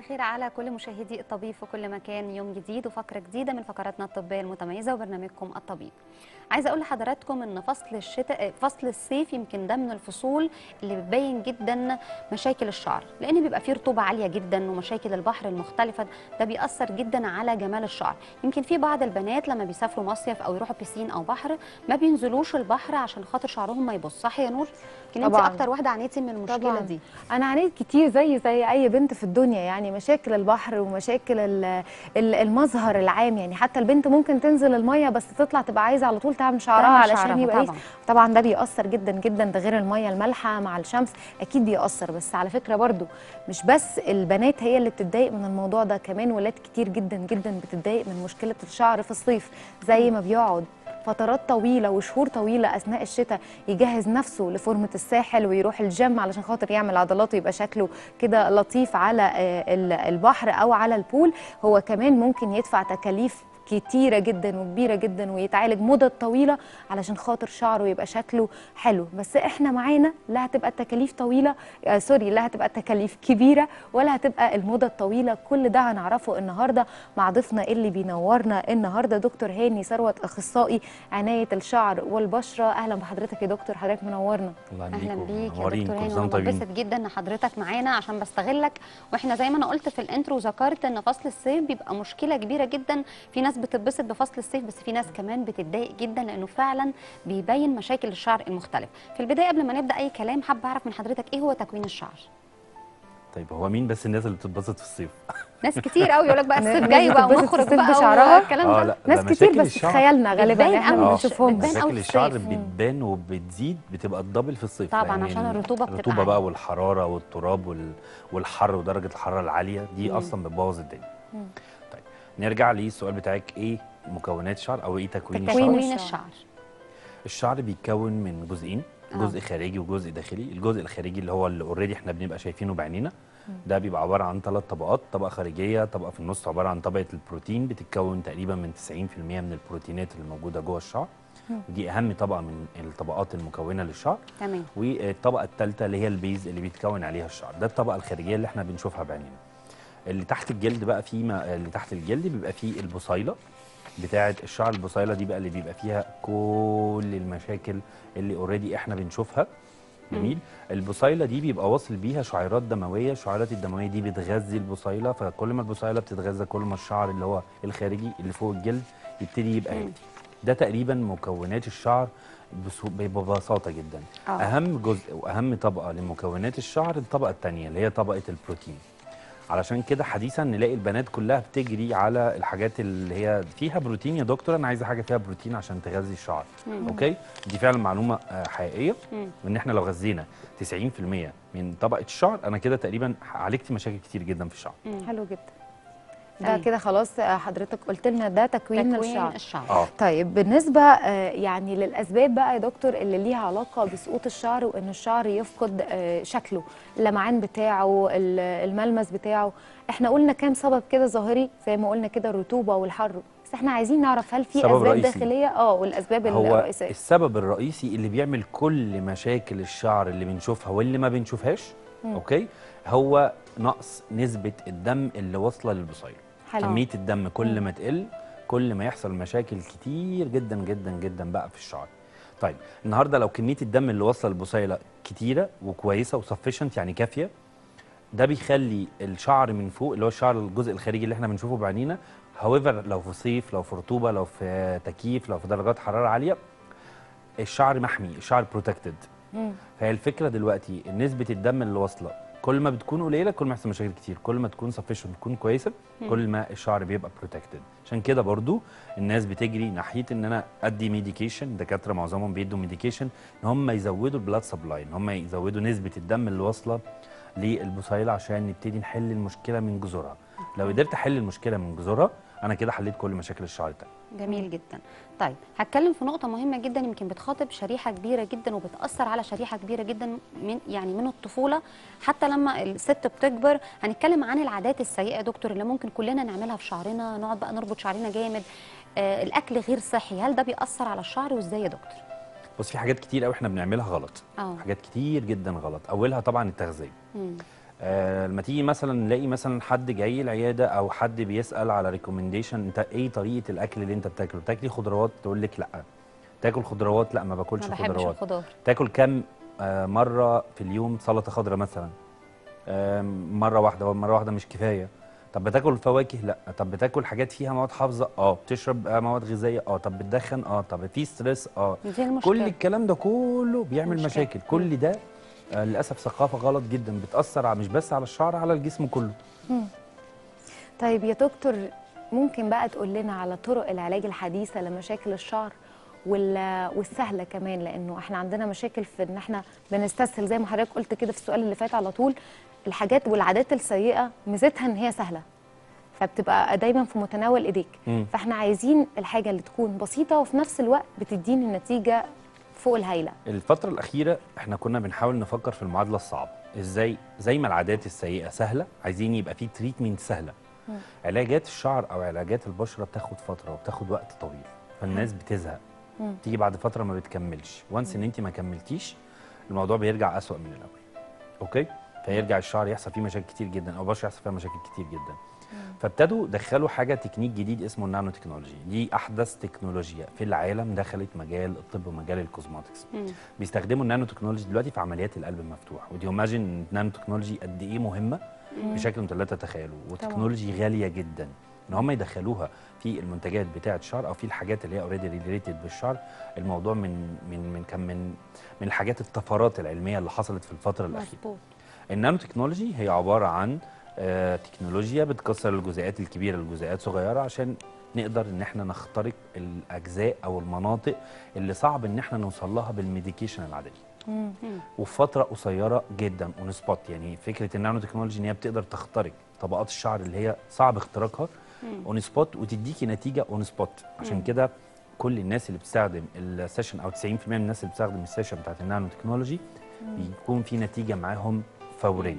الخير على كل مشاهدي الطبيب في كل مكان يوم جديد وفقرة جديدة من فقراتنا الطبية المتميزة وبرنامجكم الطبيب عايزة أقول لحضراتكم إن فصل الشتاء فصل الصيف يمكن ده من الفصول اللي بتبين جدا مشاكل الشعر لأن بيبقى فيه رطوبة عالية جدا ومشاكل البحر المختلفة ده بيأثر جدا على جمال الشعر يمكن في بعض البنات لما بيسافروا مصيف أو يروحوا بيسين أو بحر ما بينزلوش البحر عشان خاطر شعرهم ما يبص صح يا نور؟ يمكن انت طبعاً. اكتر واحده عانيتي من المشكله طبعاً. دي انا عانيت كتير زي زي اي بنت في الدنيا يعني مشاكل البحر ومشاكل ال- ال- المظهر العام يعني حتى البنت ممكن تنزل الميه بس تطلع تبقى عايزه على طول تعمل شعرها تعمل علشان شعرها يبقى طبعاً. طبعا. طبعا ده بيأثر جدا جدا ده غير الميه المالحه مع الشمس اكيد بيأثر بس على فكره برضو مش بس البنات هي اللي بتتضايق من الموضوع ده كمان ولاد كتير جدا جدا بتتضايق من مشكله الشعر في الصيف زي ما بيقعد فترات طويله وشهور طويله اثناء الشتاء يجهز نفسه لفورمه الساحل ويروح الجيم علشان خاطر يعمل عضلاته يبقى شكله كده لطيف على آه، ال- البحر او على البول هو كمان ممكن يدفع تكاليف كتيرة جدا وكبيرة جدا ويتعالج مدة طويلة علشان خاطر شعره يبقى شكله حلو بس احنا معانا لا هتبقى التكاليف طويلة آه سوري لا هتبقى التكاليف كبيرة ولا هتبقى المدة الطويلة كل ده هنعرفه النهاردة مع ضيفنا اللي بينورنا النهاردة دكتور هاني ثروت أخصائي عناية الشعر والبشرة أهلا بحضرتك يا دكتور حضرتك منورنا الله اهلا يهنيكم بيك يا منورين، دكتور كل هاني سنة وانا طيبين. بنبسط جدا ان حضرتك معانا عشان بستغلك واحنا زي ما انا قلت في الانترو ذكرت ان فصل الصيف بيبقى مشكله كبيره جدا في ناس بتتبسط بفصل الصيف بس في ناس كمان بتتضايق جدا لانه فعلا بيبين مشاكل الشعر المختلف في البدايه قبل ما نبدا اي كلام حابه اعرف من حضرتك ايه هو تكوين الشعر طيب هو مين بس الناس اللي بتتبسط في الصيف؟ ناس كتير قوي يقول لك بقى الناس الصيف جاي بقى بتتبسط في ونخرج الصيف بقى بشعرها؟ والكلام اه ده لا ناس ده كتير مشاكل بس في الشعر- خيالنا غالبا بتبان احنا قوي ما مش- بنشوفهمش بتبان أوي مشاكل في الشعر الصيف. بتبان وبتزيد بتبقى الدبل في الصيف طبعاً، لأن عشان الرطوبة بتبقى الرطوبه عالية. بقى والحراره والتراب وال... والحر ودرجه الحراره العاليه دي مم. اصلا بتبوظ الدنيا طيب نرجع للسؤال بتاعك ايه مكونات الشعر او ايه تكوين الشعر تكوين تكوين الشعر. الشعر الشعر بيتكون من جزئين آه. جزء خارجي وجزء داخلي الجزء الخارجي اللي هو اللي اوريدي احنا بنبقى شايفينه بعينينا ده بيبقى عباره عن ثلاث طبقات طبقه خارجيه طبقه في النص عباره عن طبقه البروتين بتتكون تقريبا من 90% من البروتينات اللي موجوده جوه الشعر ودي اهم طبقه من الطبقات المكونه للشعر تمام والطبقه الثالثه اللي هي البيز اللي بيتكون عليها الشعر ده الطبقه الخارجيه اللي احنا بنشوفها بعينينا اللي تحت الجلد بقى في ما اللي تحت الجلد بيبقى فيه البصيله بتاعه الشعر البصيله دي بقى اللي بيبقى فيها كل المشاكل اللي اوريدي احنا بنشوفها جميل البصيله دي بيبقى واصل بيها شعيرات دمويه الشعيرات الدمويه دي بتغذي البصيله فكل ما البصيله بتتغذى كل ما الشعر اللي هو الخارجي اللي فوق الجلد يبتدي يبقى مم. هادي ده تقريبا مكونات الشعر بسو- ببساطه جدا آه. اهم جزء واهم طبقه لمكونات الشعر الطبقه الثانيه اللي هي طبقه البروتين علشان كده حديثا نلاقي البنات كلها بتجري على الحاجات اللي هي فيها بروتين يا دكتور انا عايزه حاجه فيها بروتين عشان تغذي الشعر مم. اوكي دي فعلا معلومه آه، حقيقيه مم. ان احنا لو غذينا 90% من طبقه الشعر انا كده تقريبا عالجت مشاكل كتير جدا في الشعر مم. حلو جدا ده تمام. كده خلاص آه، حضرتك قلت لنا ده تكوين, تكوين الشعر الشعر اه طيب بالنسبة آه، يعني للأسباب بقى يا دكتور اللي ليها علاقة بسقوط الشعر وإن الشعر يفقد آه، شكله اللمعان بتاعه ال- الملمس بتاعه احنا قلنا كام سبب كده ظاهري زي ما قلنا كده الرطوبة والحر بس احنا عايزين نعرف هل في سبب أسباب رئيسي. داخلية اه والأسباب هو الرئيسية السبب الرئيسي اللي بيعمل كل مشاكل الشعر اللي بنشوفها واللي ما بنشوفهاش مم. اوكي هو نقص نسبه الدم اللي واصله للبصيله حلو كميه الدم كل مم. ما تقل كل ما يحصل مشاكل كتير جدا جدا جدا بقى في الشعر طيب النهارده لو كميه الدم اللي واصله للبصيله كتيره وكويسه وسفشنت يعني كافيه ده بيخلي الشعر من فوق اللي هو الشعر الجزء الخارجي اللي احنا بنشوفه بعينينا هاويفر لو في صيف لو في رطوبه لو في تكييف لو في درجات حراره عاليه الشعر محمي الشعر بروتكتد مم. فهي الفكره دلوقتي نسبه الدم اللي واصله كل ما بتكون قليله كل ما يحصل مشاكل كتير كل ما تكون سفشن تكون كويسه كل ما الشعر بيبقى بروتكتد عشان كده برضو الناس بتجري ناحيه ان انا ادي ميديكيشن دكاتره معظمهم بيدوا ميديكيشن ان هم يزودوا البلاد سبلاي ان هم يزودوا نسبه الدم اللي واصله للبصيله عشان نبتدي نحل المشكله من جذورها لو قدرت احل المشكله من جذورها انا كده حليت كل مشاكل الشعر التانية جميل جدا طيب هتكلم في نقطة مهمة جدا يمكن بتخاطب شريحة كبيرة جدا وبتأثر على شريحة كبيرة جدا من يعني من الطفولة حتى لما الست بتكبر هنتكلم عن العادات السيئة يا دكتور اللي ممكن كلنا نعملها في شعرنا نقعد بقى نربط شعرنا جامد آه الأكل غير صحي هل ده بيأثر على الشعر وازاي يا دكتور؟ بص في حاجات كتير قوي احنا بنعملها غلط اه حاجات كتير جدا غلط اولها طبعا التغذيه مم. آه لما تيجي مثلا نلاقي مثلا حد جاي العياده او حد بيسال على ريكومنديشن انت ايه طريقه الاكل اللي انت بتاكله بتاكلي خضروات تقول لك لا تاكل خضروات لا ما باكلش ما بحبش خضروات الخضار تاكل كام آه مره في اليوم سلطه خضراء مثلا آه مره واحده مره واحده مش كفايه طب بتاكل فواكه لا طب بتاكل حاجات فيها مواد حافظه اه بتشرب آه مواد غذائيه اه طب بتدخن اه طب في ستريس اه دي المشكله كل الكلام ده كله بيعمل مشكلة. مشاكل كل ده آه للاسف ثقافه غلط جدا بتاثر على مش بس على الشعر على الجسم كله طيب يا دكتور ممكن بقى تقول لنا على طرق العلاج الحديثه لمشاكل الشعر وال- والسهله كمان لانه احنا عندنا مشاكل في ان احنا بنستسهل زي ما حضرتك قلت كده في السؤال اللي فات على طول الحاجات والعادات السيئه ميزتها ان هي سهله فبتبقى دايما في متناول ايديك مم. فاحنا عايزين الحاجه اللي تكون بسيطه وفي نفس الوقت بتديني النتيجه فوق الهايله الفترة الأخيرة احنا كنا بنحاول نفكر في المعادلة الصعبة ازاي زي ما العادات السيئة سهلة عايزين يبقى في تريتمنت سهلة علاجات الشعر أو علاجات البشرة بتاخد فترة وبتاخد وقت طويل فالناس بتزهق مم. تيجي بعد فترة ما بتكملش وانس ان انت ما كملتيش الموضوع بيرجع أسوأ من الأول اوكي فيرجع الشعر يحصل فيه مشاكل كتير جدا او البشره يحصل فيها مشاكل كتير جدا فابتدوا دخلوا حاجه تكنيك جديد اسمه النانو تكنولوجي دي احدث تكنولوجيا في العالم دخلت مجال الطب ومجال الكوزماتكس مم. بيستخدموا النانو تكنولوجي دلوقتي في عمليات القلب المفتوح ودي ايماجين ان النانو تكنولوجي قد ايه مهمه بشكل انتوا لا تتخيلوا وتكنولوجي غاليه جدا ان هم يدخلوها في المنتجات بتاعه الشعر او في الحاجات اللي هي اوريدي ريليتد بالشعر الموضوع من من من كان من من الحاجات الطفرات العلميه اللي حصلت في الفتره الاخيره مظبوط النانو تكنولوجي هي عباره عن آه، تكنولوجيا بتكسر الجزيئات الكبيره لجزيئات صغيره عشان نقدر ان احنا نخترق الاجزاء او المناطق اللي صعب ان احنا نوصل لها بالميديكيشن العاديه مم. وفي فتره قصيره جدا اون سبوت يعني فكره النانو تكنولوجي ان هي بتقدر تخترق طبقات الشعر اللي هي صعب اختراقها اون سبوت وتديكي نتيجه اون سبوت عشان كده كل الناس اللي بتستخدم السيشن او 90% من الناس اللي بتستخدم السيشن بتاعت النانو تكنولوجي بيكون في نتيجه معاهم فوريه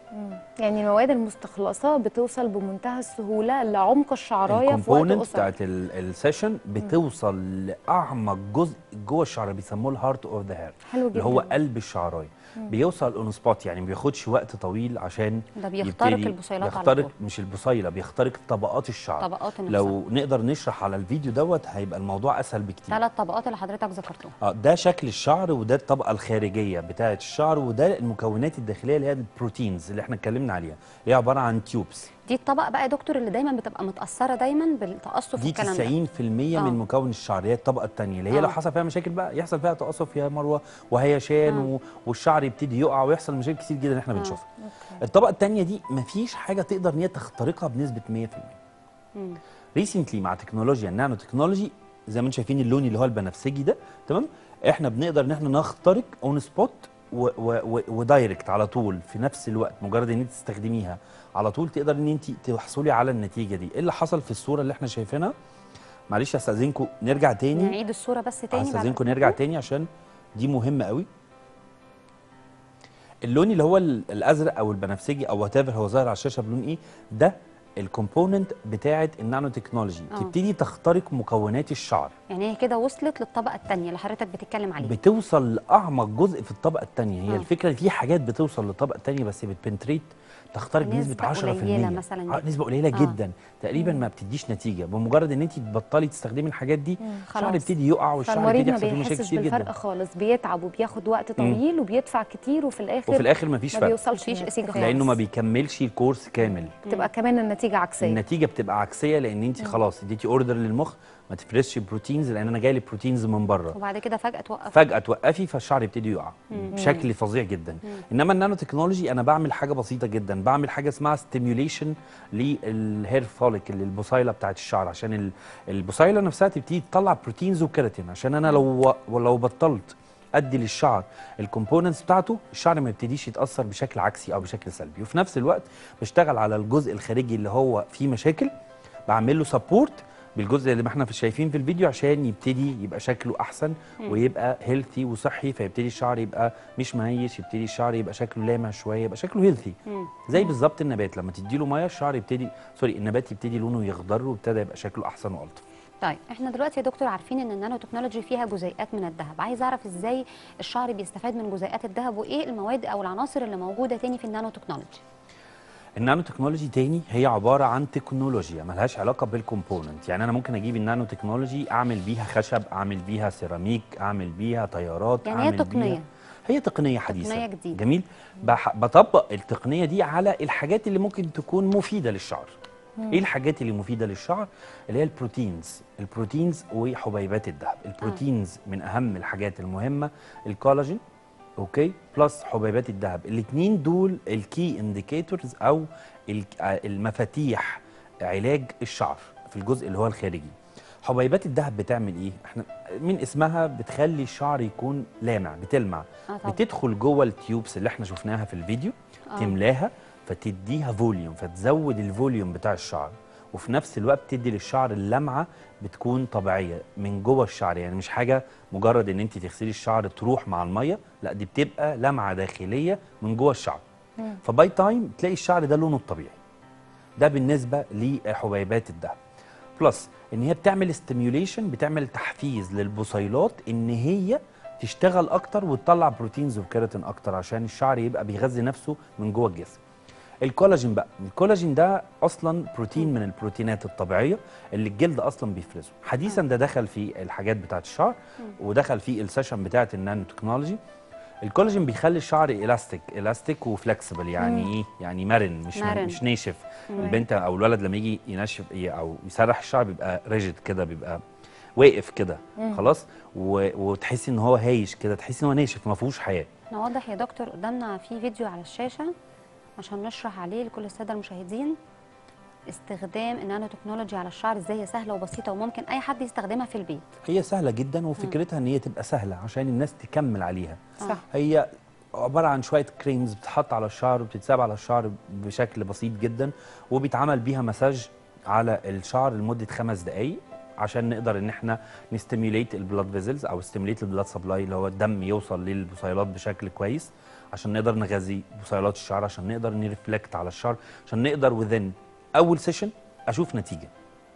يعني المواد المستخلصه بتوصل بمنتهى السهوله لعمق الشعرايه في وقت الكومبوننت قصير بتاعت ال- السيشن بتوصل لاعمق جزء جوه الشعر بيسموه الهارت اوف ذا هير حلو اللي هو جداً. قلب الشعرايه بيوصل اون سبوت يعني ما بياخدش وقت طويل عشان ده بيخترق يبتدي- البصيلات على بيخترق طول. مش البصيله بيخترق طبقات الشعر طبقات نفسها. لو نقدر نشرح على الفيديو دوت هيبقى الموضوع اسهل بكتير ثلاث طبقات اللي حضرتك ذكرتهم اه ده شكل الشعر وده الطبقه الخارجيه بتاعه الشعر وده المكونات الداخليه اللي هي البروتينز اللي احنا اتكلمنا عليها اللي هي عباره عن تيوبس دي الطبقه بقى يا دكتور اللي دايما بتبقى متاثره دايما بالتقصف دي والكلام ده 90% آه. من مكون الشعر هي الطبقه الثانيه اللي هي آه. لو حصل فيها مشاكل بقى يحصل فيها تقصف يا مروه وهيشان آه. و... والشعر يبتدي يقع ويحصل مشاكل كتير جدا احنا آه. بنشوفها الطبقه الثانيه دي مفيش حاجه تقدر ان هي تخترقها بنسبه 100% مم. ريسنتلي مع تكنولوجيا النانو تكنولوجي زي ما انتم شايفين اللون اللي هو البنفسجي ده تمام احنا بنقدر ان احنا نخترق اون سبوت و- و- و- ودايركت على طول في نفس الوقت مجرد ان انت تستخدميها على طول تقدر ان انت تحصلي على النتيجه دي ايه اللي حصل في الصوره اللي احنا شايفينها معلش استاذنكم نرجع تاني نعيد الصوره بس تاني بعد استاذنكم كده. نرجع تاني عشان دي مهمه قوي اللون اللي هو ال- الازرق او البنفسجي او وات هو ظاهر على الشاشه بلون ايه ده الكومبوننت بتاعه النانو تكنولوجي آه. تبتدي تخترق مكونات الشعر يعني هي كده وصلت للطبقه الثانيه اللي حضرتك بتتكلم عليها بتوصل لاعمق جزء في الطبقه الثانيه هي آه. الفكره في حاجات بتوصل للطبقه الثانيه بس بتبنتريت تخترق بنسبه 10% نسبة قليلة مثلاً آه دي. نسبه قليله آه. جدا تقريبا ما بتديش نتيجه بمجرد ان انت تبطلي تستخدمي الحاجات دي الشعر خلاص. يبتدي يقع والشعر فالمريض يبتدي ما يحصل فيه مشاكل بيحسش كتير بالفرق جدا خالص بيتعب وبياخد وقت طويل وبيدفع كتير وفي الاخر وفي الاخر مفيش ما فرق بيوصلش مفيش نتيجة استفادة. خالص. لانه ما بيكملش الكورس كامل بتبقى كمان النتيجه عكسيه النتيجه بتبقى عكسيه لان انت خلاص اديتي اوردر للمخ ما تفرزش بروتينز لان انا جاي لي بروتينز من بره وبعد كده فجاه توقف فجاه توقفي فالشعر يبتدي يقع بشكل فظيع جدا انما النانو تكنولوجي انا بعمل حاجه بسيطه جدا بعمل حاجه اسمها ستيميوليشن للهير فوليك البصيله بتاعت الشعر عشان ال- البصيله نفسها تبتدي تطلع بروتينز وكيراتين عشان انا لو لو بطلت ادي للشعر الكومبوننتس بتاعته الشعر ما يبتديش يتاثر بشكل عكسي او بشكل سلبي وفي نفس الوقت بشتغل على الجزء الخارجي اللي هو فيه مشاكل بعمل له سبورت بالجزء اللي ما احنا في شايفين في الفيديو عشان يبتدي يبقى شكله احسن ويبقى هيلثي وصحي فيبتدي الشعر يبقى مش مهيش يبتدي الشعر يبقى شكله لامع شويه يبقى شكله هيلثي زي بالظبط النبات لما تدي له ميه الشعر يبتدي سوري النبات يبتدي لونه يخضر وابتدى يبقى شكله احسن والطف طيب احنا دلوقتي يا دكتور عارفين ان النانو تكنولوجي فيها جزيئات من الذهب عايز اعرف ازاي الشعر بيستفاد من جزيئات الذهب وايه المواد او العناصر اللي موجوده تاني في النانو تكنولوجي النانو تكنولوجي تاني هي عباره عن تكنولوجيا ملهاش علاقه بالكومبوننت يعني انا ممكن اجيب النانو تكنولوجي اعمل بيها خشب اعمل بيها سيراميك اعمل بيها طيارات يعني هي أعمل تقنية. بيها هي تقنيه حديثه تقنية جديدة. جميل بح- بطبق التقنيه دي على الحاجات اللي ممكن تكون مفيده للشعر ايه الحاجات اللي مفيده للشعر اللي هي البروتينز البروتينز وحبيبات الذهب البروتينز من اهم الحاجات المهمه الكولاجين اوكي بلس حبيبات الذهب الاثنين دول الكي انديكيتورز او ال- آه المفاتيح علاج الشعر في الجزء اللي هو الخارجي حبيبات الذهب بتعمل ايه احنا من اسمها بتخلي الشعر يكون لامع بتلمع آه طبعا. بتدخل جوه التيوبس اللي احنا شفناها في الفيديو آه. تملاها فتديها فوليوم فتزود الفوليوم بتاع الشعر وفي نفس الوقت تدي للشعر اللمعه بتكون طبيعيه من جوه الشعر يعني مش حاجه مجرد ان انت تغسلي الشعر تروح مع الميه لا دي بتبقى لمعه داخليه من جوه الشعر فباي تايم تلاقي الشعر ده لونه الطبيعي ده بالنسبه لحبيبات الذهب بلس ان هي بتعمل ستيميوليشن بتعمل تحفيز للبصيلات ان هي تشتغل اكتر وتطلع بروتينز وكيراتين اكتر عشان الشعر يبقى بيغذي نفسه من جوه الجسم الكولاجين بقى الكولاجين ده اصلا بروتين من البروتينات الطبيعيه اللي الجلد اصلا بيفرزه حديثا ده دخل في الحاجات بتاعه الشعر ودخل في السيشن بتاعه النانو تكنولوجي الكولاجين بيخلي الشعر الاستيك الاستيك وفلكسبل يعني ايه يعني مرن مش مرن. مش ناشف البنت او الولد لما يجي ينشف ي- او يسرح الشعر بيبقى ريجيد كده بيبقى واقف كده خلاص و... وتحسي ان هو هايش كده تحسي ان هو ناشف ما فيهوش حياه احنا واضح يا دكتور قدامنا في فيديو على الشاشه عشان نشرح عليه لكل الساده المشاهدين استخدام النانو تكنولوجي على الشعر ازاي هي سهله وبسيطه وممكن اي حد يستخدمها في البيت هي سهله جدا وفكرتها ان هي تبقى سهله عشان الناس تكمل عليها صح هي عباره عن شويه كريمز بتتحط على الشعر وبتتساب على الشعر بشكل بسيط جدا وبيتعمل بيها مساج على الشعر لمده خمس دقائق عشان نقدر ان احنا نستيميوليت البلاد فيزلز او ستيميوليت البلاد سبلاي اللي هو الدم يوصل للبصيلات بشكل كويس عشان نقدر نغذي بصيلات الشعر عشان نقدر نرفلكت على الشعر عشان نقدر وذن اول سيشن اشوف نتيجه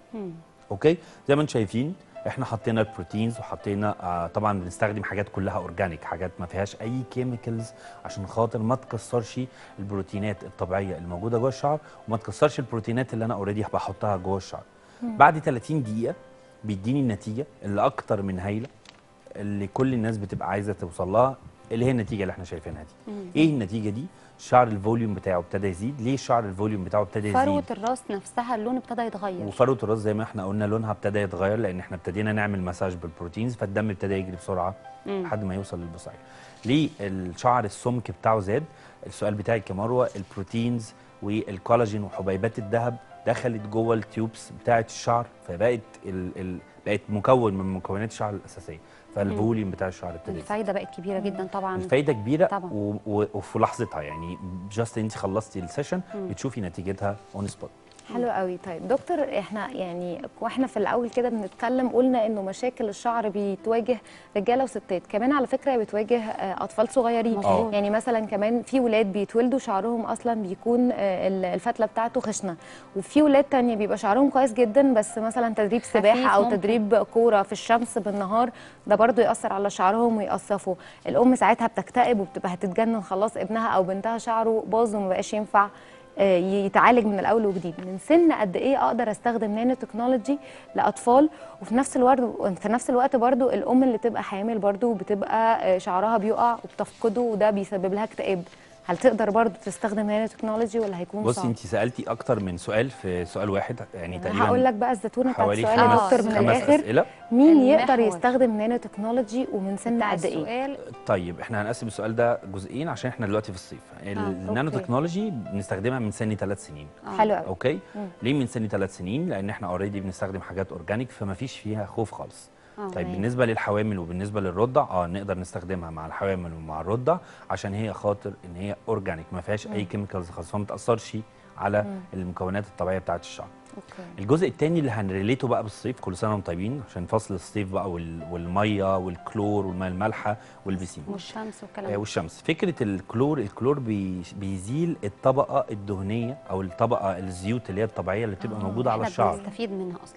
اوكي زي ما انتم شايفين احنا حطينا البروتينز وحطينا آه طبعا بنستخدم حاجات كلها اورجانيك حاجات ما فيهاش اي كيميكالز عشان خاطر ما تكسرش البروتينات الطبيعيه اللي موجوده جوه الشعر وما تكسرش البروتينات اللي انا اوريدي بحطها جوه الشعر بعد 30 دقيقه بيديني النتيجه اللي اكتر من هايله اللي كل الناس بتبقى عايزه توصل لها اللي هي النتيجه اللي احنا شايفينها دي ايه النتيجه دي الشعر الفوليوم بتاعه ابتدى يزيد ليه الشعر الفوليوم بتاعه ابتدى يزيد فروه الراس نفسها اللون ابتدى يتغير وفروه الراس زي ما احنا قلنا لونها ابتدى يتغير لان احنا ابتدينا نعمل مساج بالبروتينز فالدم ابتدى يجري بسرعه لحد ما يوصل للبصيله. ليه الشعر السمك بتاعه زاد؟ السؤال بتاعي كمروه البروتينز والكولاجين وحبيبات الذهب دخلت جوه التيوبس بتاعه الشعر فبقت ال ال بقت مكون من مكونات الشعر الاساسيه فالفوليوم بتاع الشعر ابتدى يزيد. الفايده بقت كبيره جدا طبعا الفايده كبيره طبعا. و- و- وفي لحظتها يعني جاست انت خلصتي السيشن بتشوفي نتيجتها اون سبوت حلو قوي طيب دكتور احنا يعني واحنا في الاول كده بنتكلم قلنا انه مشاكل الشعر بتواجه رجاله وستات كمان على فكره بتواجه آه، اطفال صغيرين مظبوط. يعني مثلا كمان في ولاد بيتولدوا شعرهم اصلا بيكون آه، ال- الفتله بتاعته خشنه وفي ولاد تانية بيبقى شعرهم كويس جدا بس مثلا تدريب سباحه او ممكن. تدريب كوره في الشمس بالنهار ده برضو ياثر على شعرهم ويقصفوا الام ساعتها بتكتئب وبتبقى هتتجنن خلاص ابنها او بنتها شعره باظ وما بقاش ينفع آه، يتعالج من الاول وجديد من سن قد ايه اقدر استخدم نانو تكنولوجي لاطفال وفي نفس الوقت في نفس الوقت برضو الام اللي بتبقى حامل برضو بتبقى آه، شعرها بيقع وبتفقده وده بيسبب لها اكتئاب هل تقدر برضو تستخدم نانو تكنولوجي ولا هيكون بصي صعب انت سالتي اكتر من سؤال في سؤال واحد يعني تقريبا هقول لك بقى الزتونه بتاعت حوالي السؤال يا خمس دكتور من خمس الاخر اسئله مين يقدر المحور. يستخدم نانو تكنولوجي ومن سن بتاع قد ايه السؤال طيب احنا هنقسم السؤال ده جزئين عشان احنا دلوقتي في الصيف النانو أوكي. تكنولوجي بنستخدمها من سن ثلاث سنين حلو قوي اوكي ليه من سن ثلاث سنين لان احنا اوريدي بنستخدم حاجات اورجانيك فما فيش فيها خوف خالص آه، طيب تمام. بالنسبه للحوامل وبالنسبه للرضع اه نقدر نستخدمها مع الحوامل ومع الرضع عشان هي خاطر ان هي اورجانيك ما فيهاش اي كيميكالز خالص فما تاثرش على المكونات الطبيعيه بتاعه الشعر اوكي الجزء الثاني اللي هنريليته بقى بالصيف كل سنه وانتم طيبين عشان فصل الصيف بقى وال- والميه والكلور والميه المالحه والبسين والشمس والكلام آه، ده. والشمس فكره الكلور الكلور بي بيزيل الطبقه الدهنيه او الطبقه الزيوت اللي هي الطبيعيه اللي بتبقى موجوده على احنا الشعر بنستفيد منها اصلا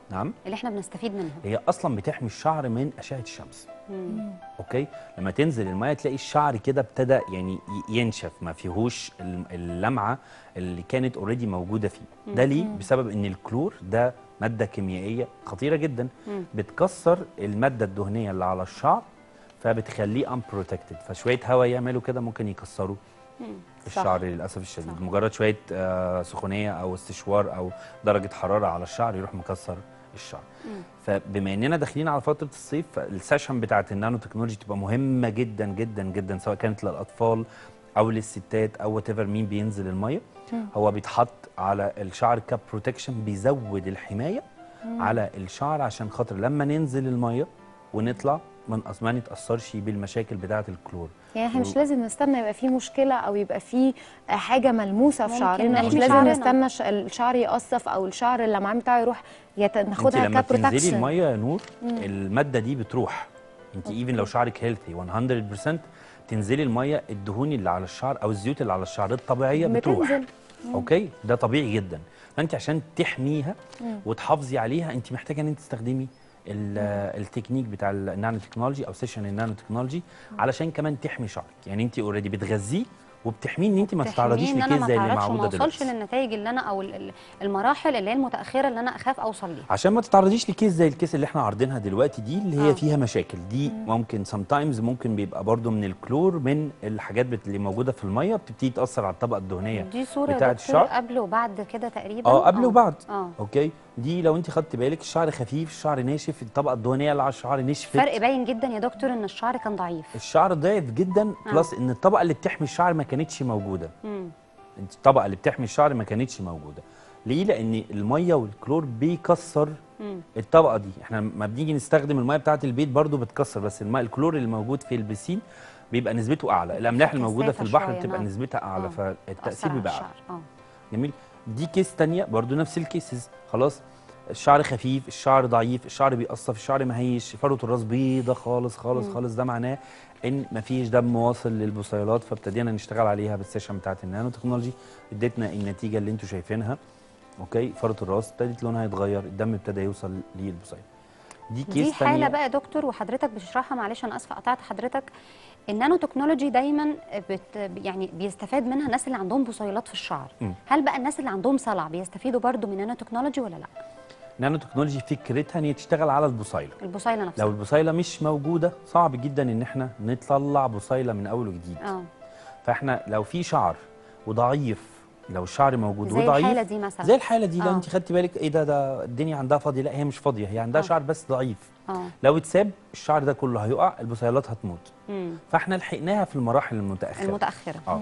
نعم اللي احنا بنستفيد منها هي اصلا بتحمي الشعر من اشعه الشمس اوكي لما تنزل الميه تلاقي الشعر كده ابتدى يعني ي- ينشف ما فيهوش الم- اللمعه اللي كانت اوريدي موجوده فيه ده ليه بسبب ان الكلور ده ماده كيميائيه خطيره جدا بتكسر الماده الدهنيه اللي على الشعر فبتخليه unprotected فشويه هواء يعملوا كده ممكن يكسروا الشعر للاسف الشديد صح. مجرد شويه آه، سخونيه او استشوار او درجه حراره على الشعر يروح مكسر الشعر فبما اننا داخلين على فتره الصيف فالسيشن بتاعت النانو تكنولوجي تبقى مهمه جدا جدا جدا سواء كانت للاطفال او للستات او وات مين بينزل الميه هو بيتحط على الشعر كاب بروتكشن بيزود الحمايه على الشعر عشان خاطر لما ننزل الميه ونطلع ما نقص- ما نتاثرش بالمشاكل بتاعه الكلور يعني احنا مش لازم نستنى يبقى في مشكله او يبقى في حاجه ملموسه في ممكن شعرنا مش نحمي لازم شعرنا. نستنى ش- الشعر يقصف او الشعر اللمعان بتاعه يروح يت... انت ناخدها لما بتنزلي كبروتكشن الميه يا نور الماده دي بتروح انت ايفن لو شعرك هيلثي 100% تنزلي الميه الدهون اللي على الشعر او الزيوت اللي على الشعر الطبيعيه بتروح بتنزل. اوكي ده طبيعي جدا فانت عشان تحميها وتحافظي عليها انت محتاجه ان انت تستخدمي ال- التكنيك بتاع النانو تكنولوجي او سيشن النانو تكنولوجي علشان كمان تحمي شعرك يعني انت اوريدي بتغذيه وبتحميه ان انت ما تتعرضيش تحميني ان انا لكيس ما زي اللي اتعرضش موجوده وما اوصلش دلوقتي للنتائج اللي انا او ال- ال- المراحل اللي هي المتاخره اللي انا اخاف اوصل ليها عشان ما تتعرضيش لكيس زي الكيس اللي احنا عارضينها دلوقتي دي اللي هي آه. فيها مشاكل دي ممكن سام تايمز ممكن بيبقى برضو من الكلور من الحاجات بت- اللي موجوده في الميه بتبتدي تاثر على الطبقه الدهنيه دي صوره يا بتاعه دكتور الشعر قبل وبعد كده تقريبا اه قبل وبعد اه اوكي دي لو انت خدت بالك الشعر خفيف الشعر ناشف الطبقه الدهنيه اللي على الشعر نشفت فرق باين جدا يا دكتور ان الشعر كان ضعيف الشعر ضعف جدا بلس ان الطبقه اللي بتحمي الشعر ما كانتش موجوده مم. انت الطبقه اللي بتحمي الشعر ما كانتش موجوده ليه لان الميه والكلور بيكسر مم. الطبقه دي احنا لما بنيجي نستخدم الميه بتاعه البيت برضو بتكسر بس الماء الكلور اللي موجود في البسين بيبقى نسبته اعلى الاملاح الموجوده في كثافة البحر شوية، بتبقى نعم. نسبتها اعلى آه. فالتاثير تأثر على بيبقى اعلى الشعر اه جميل دي كيس تانية برضو نفس الكيسز خلاص الشعر خفيف الشعر ضعيف الشعر بيقصف الشعر مهيش فروه الراس بيضه خالص خالص خالص ده معناه ان مفيش دم واصل للبصيلات فابتدينا نشتغل عليها بالسيشن بتاعت النانو تكنولوجي ادتنا النتيجه اللي انتوا شايفينها اوكي فروه الراس ابتدت لونها يتغير الدم ابتدى يوصل للبصيله دي كيس دي حاله تانية بقى يا دكتور وحضرتك بتشرحها معلش انا اسفه قطعت حضرتك النانو تكنولوجي دايما بت يعني بيستفاد منها الناس اللي عندهم بصيلات في الشعر مم. هل بقى الناس اللي عندهم صلع بيستفيدوا برضو من نانو تكنولوجي ولا لا نانو تكنولوجي فكرتها ان هي تشتغل على البصيله البصيله نفسها لو البصيله مش موجوده صعب جدا ان احنا نطلع بصيله من اول وجديد اه فاحنا لو في شعر وضعيف لو الشعر موجود زي وضعيف الحاله دي مثلا زي الحاله دي لو آه. انت خدتي بالك ايه ده ده الدنيا عندها فاضيه لا هي مش فاضيه هي عندها آه. شعر بس ضعيف اه لو اتساب الشعر ده كله هيقع البصيلات هتموت مم. فاحنا لحقناها في المراحل المتاخره المتاخره اه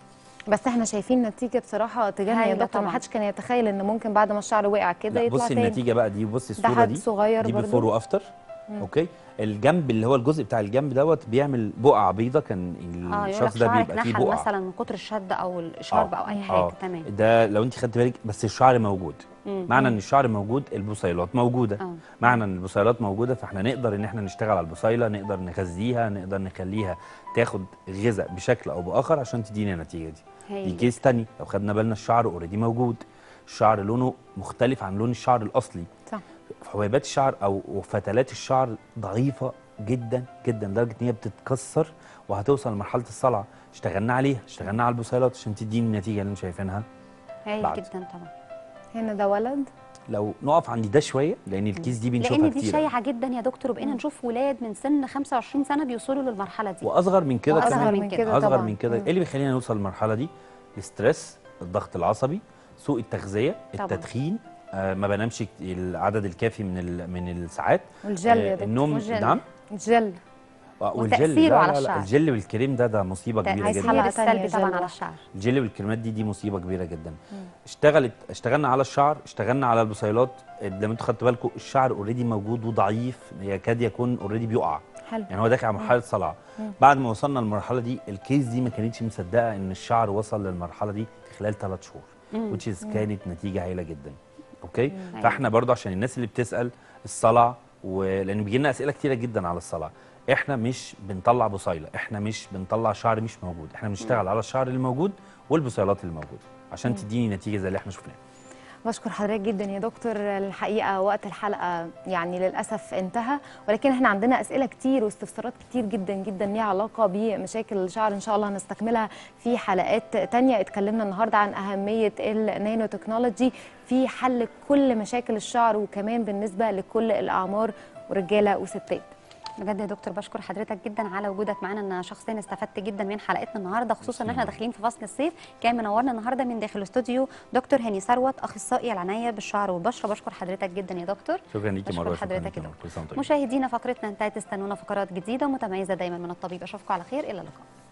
بس احنا شايفين نتيجه بصراحه تجاهنا يا هايلة دكتور ما طبعاً. حدش كان يتخيل ان ممكن بعد ما الشعر وقع كده لا يطلع بصي تاني النتيجه بقى دي بصي ده الصوره حد دي صغير دي برضو. بيفور وافتر اوكي الجنب اللي هو الجزء بتاع الجنب دوت بيعمل بقعه بيضه كان اه يقول لك الشخص ده شعرك بيبقى فيه نحل بقعه مثلا من كتر الشد او الشرب او اي حاجه آه. تمام ده لو انت خدت بالك بس الشعر موجود مم. معنى ان الشعر موجود البصيلات موجوده آه. معنى ان البصيلات موجوده فاحنا نقدر ان احنا نشتغل على البصيله نقدر نغذيها نقدر نخليها تاخد غذاء بشكل او باخر عشان تدينا النتيجه دي هايل دي جدا. كيس تاني لو خدنا بالنا الشعر اوريدي موجود الشعر لونه مختلف عن لون الشعر الاصلي صح حبيبات الشعر او فتلات الشعر ضعيفه جدا جدا لدرجه ان هي بتتكسر وهتوصل لمرحله الصلع اشتغلنا عليها اشتغلنا على البصيلات عشان تديني النتيجه اللي انتم شايفينها هايل بعد. جدا طبعا هنا ده ولد لو نقف عند ده شويه لان الكيس دي بنشوفها لان دي كتير شائعه جدا يا دكتور وبقينا نشوف ولاد من سن 25 سنه بيوصلوا للمرحله دي واصغر من كده وأصغر كمان من كده اصغر طبعاً. من كده ايه اللي بيخلينا نوصل للمرحله دي الاسترس الضغط العصبي سوء التغذيه طبعاً. التدخين آه ما بنامش كت- العدد الكافي من ال- من الساعات والجل يا آه دكتور النوم والجل. نعم الجل آه، وتأثيره لا على لا لا الشعر. الجل والكريم ده ده مصيبه كبيره عايز جدا حلقة التأثير تانية السلبي طبعا جل على واحد. الشعر الجل والكريمات دي دي مصيبه كبيره جدا اشتغلت اشتغلنا على الشعر اشتغلنا على البصيلات لما انتوا خدتوا بالكم الشعر اوريدي موجود وضعيف يكاد يكون اوريدي بيقع حلو يعني هو داخل على مرحله صلع بعد ما وصلنا للمرحله دي الكيس دي ما كانتش مصدقه ان الشعر وصل للمرحله دي في خلال ثلاث شهور which is كانت نتيجه هايله جدا اوكي فاحنا برضو عشان الناس اللي بتسال الصلع ولان بيجي لنا اسئله كتيره جدا على الصلع احنا مش بنطلع بصيله احنا مش بنطلع شعر مش موجود احنا بنشتغل على الشعر اللي موجود والبصيلات اللي موجوده عشان تديني نتيجه زي اللي احنا شفناها بشكر حضرتك جدا يا دكتور الحقيقه وقت الحلقه يعني للاسف انتهى ولكن احنا عندنا اسئله كتير واستفسارات كتير جدا جدا ليها علاقه بمشاكل الشعر ان شاء الله هنستكملها في حلقات تانية اتكلمنا النهارده عن اهميه النانو تكنولوجي في حل كل مشاكل الشعر وكمان بالنسبه لكل الاعمار ورجاله وستات بجد يا دكتور بشكر حضرتك جدا على وجودك معانا انا شخصيا استفدت جدا من حلقتنا النهارده خصوصا ان احنا داخلين في فصل الصيف كان منورنا النهارده من داخل الاستوديو دكتور هاني ثروت اخصائي العنايه بالشعر والبشره بشكر حضرتك جدا يا دكتور شكرا ليكي بشكر مروه شكرا حضرتك ليكي يا مروة. دكتور. كل سنه وانتم طيبين. مشاهدينا فقرتنا انتهت استنونا فقرات جديده ومتميزه دايما من الطبيب اشوفكم على خير الى اللقاء